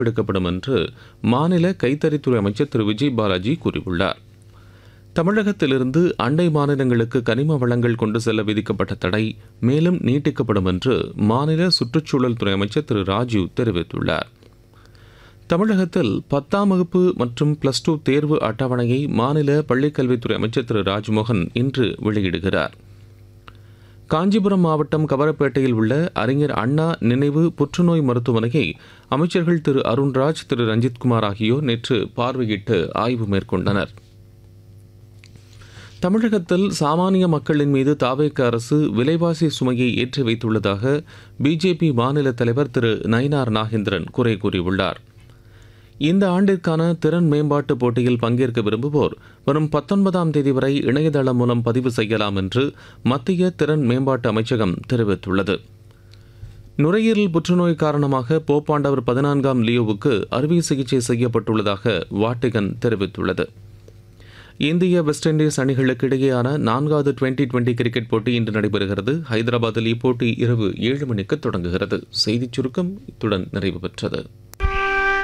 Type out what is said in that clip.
எடுக்கப்படும் என்று மாநில கைத்தறித்துறை அமைச்சர் திரு விஜய் பாலாஜி கூறியுள்ளார் தமிழகத்திலிருந்து அண்டை மாநிலங்களுக்கு கனிம வளங்கள் கொண்டு செல்ல விதிக்கப்பட்ட தடை மேலும் நீட்டிக்கப்படும் என்று மாநில சுற்றுச்சூழல் துறை அமைச்சர் திரு ராஜீவ் தெரிவித்துள்ளார் தமிழகத்தில் பத்தாம் வகுப்பு மற்றும் பிளஸ் டூ தேர்வு அட்டவணையை மாநில பள்ளிக்கல்வித்துறை அமைச்சர் திரு ராஜ்மோகன் இன்று வெளியிடுகிறார் காஞ்சிபுரம் மாவட்டம் கவரப்பேட்டையில் உள்ள அறிஞர் அண்ணா நினைவு புற்றுநோய் மருத்துவமனையை அமைச்சர்கள் திரு அருண்ராஜ் திரு ரஞ்சித்குமார் ஆகியோர் நேற்று பார்வையிட்டு ஆய்வு மேற்கொண்டனர் தமிழகத்தில் சாமானிய மக்களின் மீது தாவேக்க அரசு விலைவாசி சுமையை ஏற்றி வைத்துள்ளதாக பிஜேபி மாநில தலைவர் திரு நயினார் நாகேந்திரன் குறை கூறியுள்ளார் இந்த ஆண்டிற்கான திறன் மேம்பாட்டு போட்டியில் பங்கேற்க விரும்புவோர் வரும் பத்தொன்பதாம் தேதி வரை இணையதளம் மூலம் பதிவு செய்யலாம் என்று மத்திய திறன் மேம்பாட்டு அமைச்சகம் தெரிவித்துள்ளது நுரையீரல் புற்றுநோய் காரணமாக போப்பாண்டவர் பதினான்காம் லியோவுக்கு அறுவை சிகிச்சை செய்யப்பட்டுள்ளதாக வாட்டிகன் தெரிவித்துள்ளது இந்திய வெஸ்ட் இண்டீஸ் அணிகளுக்கு இடையேயான நான்காவது டுவெண்டி டுவெண்டி கிரிக்கெட் போட்டி இன்று நடைபெறுகிறது ஹைதராபாத்தில் இப்போட்டி இரவு ஏழு மணிக்கு தொடங்குகிறது செய்திச் சுருக்கம் இத்துடன் நிறைவு பெற்றது